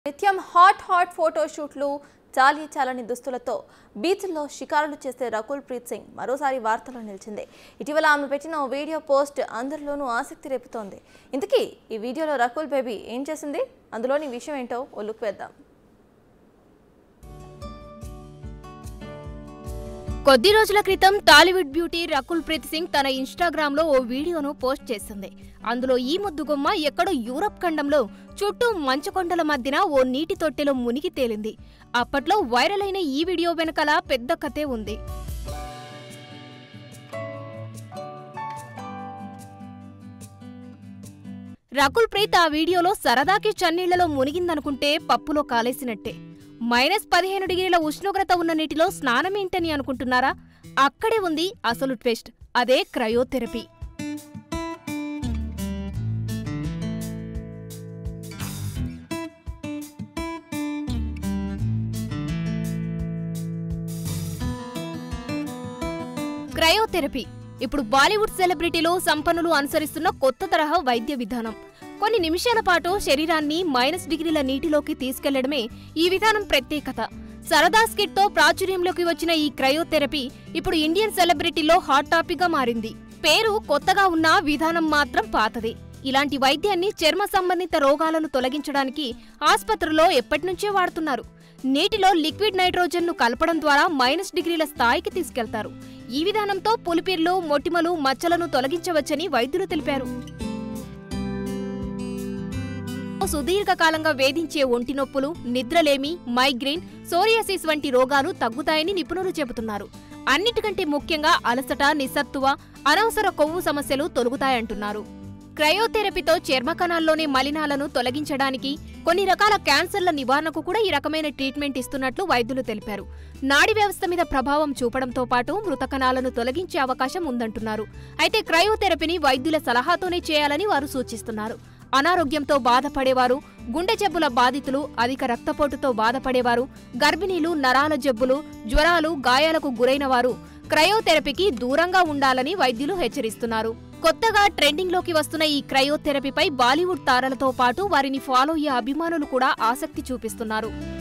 నిత్యం hot hot photo షూట్లు చాలీ చాలని దుస్తులతో బీచ్ల్లో షికారులు చేసే రకుల్ ప్రీత్ సింగ్ మరోసారి వార్తల్లో నిలిచింది ఇటీవల ఆమె పెట్టిన ఓ వీడియో పోస్ట్ అందరిలోనూ ఆసక్తి రేపుతోంది ఇంతకీ ఈ వీడియోలో రకుల్ బేబీ ఏం చేసింది అందులోని విషయం ఏంటో ఓ లుక్ వేద్దాం కొద్ది రోజుల క్రితం టాలీవుడ్ బ్యూటీ రకుల్ ప్రీత్ సింగ్ తన ఇన్స్టాగ్రామ్ లో ఓ వీడియోను పోస్ట్ చేసింది అందులో ఈ ముద్దుగుమ్మ ఎక్కడో యూరప్ ఖండంలో చుట్టూ మంచుకొండల మధ్యన ఓ నీటి తొట్టెలో మునిగి తేలింది అప్పట్లో వైరల్ అయిన ఈ వీడియో వెనకాల పెద్ద కథే ఉంది రకుల్ ప్రీత్ ఆ వీడియోలో సరదాకి చన్నీళ్లలో మునిగిందనుకుంటే పప్పులో కాలేసినట్టే మైనస్ పదిహేను డిగ్రీల ఉష్ణోగ్రత ఉన్న నీటిలో స్నానమేంటని అనుకుంటున్నారా అక్కడే ఉంది అసలు ట్విస్ట్ అదే క్రయోథెరపీ క్రయోథెరపీ ఇప్పుడు బాలీవుడ్ సెలబ్రిటీలు సంపన్నులు అనుసరిస్తున్న కొత్త తరహా వైద్య విధానం కొన్ని నిమిషాల పాటు శరీరాన్ని మైనస్ డిగ్రీల నీటిలోకి తీసుకెళ్లడమే ఈ విధానం ప్రత్యేకత సరదా స్కిట్ తో ప్రాచుర్యంలోకి వచ్చిన ఈ క్రయోథెరపీ ఇప్పుడు ఇండియన్ సెలబ్రిటీలో హాట్ టాపిక్ గా మారింది పేరు కొత్తగా ఉన్న విధానం మాత్రం పాతదే ఇలాంటి వైద్యాన్ని చర్మ సంబంధిత రోగాలను తొలగించడానికి ఆస్పత్రుల్లో ఎప్పటినుంచే వాడుతున్నారు నీటిలో లిక్విడ్ నైట్రోజన్ను కలపడం ద్వారా మైనస్ డిగ్రీల స్థాయికి తీసుకెళ్తారు ఈ విధానంతో పులిపిర్లు మొటిమలు మచ్చలను తొలగించవచ్చని వైద్యులు తెలిపారు సుదీర్ఘకాలంగా వేధించే ఒంటి నొప్పులు నిద్రలేమి మైగ్రేన్ సోరియాసిస్ వంటి రోగాలు తగ్గుతాయని నిపుణులు చెబుతున్నారు అన్నిటికంటే ముఖ్యంగా అలసట నిస్సత్తువ అనవసర కొవ్వు సమస్యలు తొలగుతాయంటున్నారు క్రయోథెరపీతో చర్మ కణాల్లోని మలినాలను తొలగించడానికి కొన్ని రకాల క్యాన్సర్ల నివారణకు కూడా ఈ రకమైన ట్రీట్మెంట్ ఇస్తున్నట్లు వైద్యులు తెలిపారు నాడి వ్యవస్థ మీద ప్రభావం చూపడంతో పాటు మృత కణాలను తొలగించే అవకాశం ఉందంటున్నారు అయితే క్రయోథెరపీని వైద్యుల సలహాతోనే చేయాలని వారు సూచిస్తున్నారు అనారోగ్యంతో బాధపడేవారు గుండె జబ్బుల బాధితులు అధిక రక్తపోటుతో బాధపడేవారు గర్భిణీలు నరాల జబ్బులు జ్వరాలు గాయాలకు గురైన వారు క్రయోథెరపీకి దూరంగా ఉండాలని వైద్యులు హెచ్చరిస్తున్నారు కొత్తగా ట్రెండింగ్ లోకి వస్తున్న ఈ క్రయోథెరపీపై బాలీవుడ్ తారలతో పాటు వారిని ఫాలో అయ్యే అభిమానులు కూడా ఆసక్తి చూపిస్తున్నారు